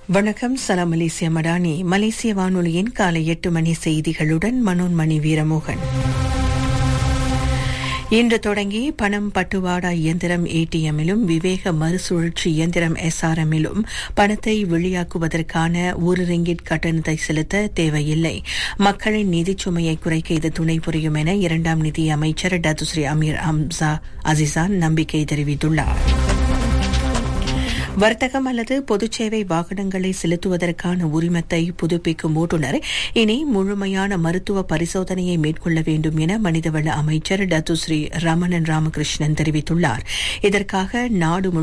வணக்கம் சலாம் மலேசிய மடானி மலேசிய வானொலியின் காலை எட்டு மணி செய்திகளுடன் மனோன்மணி வீரமோகன் இன்று தொடங்கி பணம் பட்டுவாடா இயந்திரம் ஏடிஎம்மிலும் விவேக மறுசுழற்சி இயந்திரம் எஸ்ஆர்எம்மிலும் பணத்தை வெளியாக்குவதற்கான ஒரு ரிங்கிட் கட்டணத்தை செலுத்த தேவையில்லை மக்களின் நிதிச் சுமையை குறைக்க இது துணை புரியும் என இரண்டாம் நிதி அமைச்சர் டத்துஸ்ரீ அமீர் அம்சா அசிசான் நம்பிக்கை தெரிவித்துள்ளார் வர்த்தகம் அல்லது பொதுச்சேவை வாகனங்களை செலுத்துவதற்கான உரிமத்தை புதுப்பிக்கும் ஓட்டுநர் இனி முழுமையான மருத்துவ பரிசோதனையை மேற்கொள்ள வேண்டும் என மனிதவள அமைச்சர் டத்துஸ்ரீ ரமணன் ராமகிருஷ்ணன் தெரிவித்துள்ளார் இதற்காக நாடு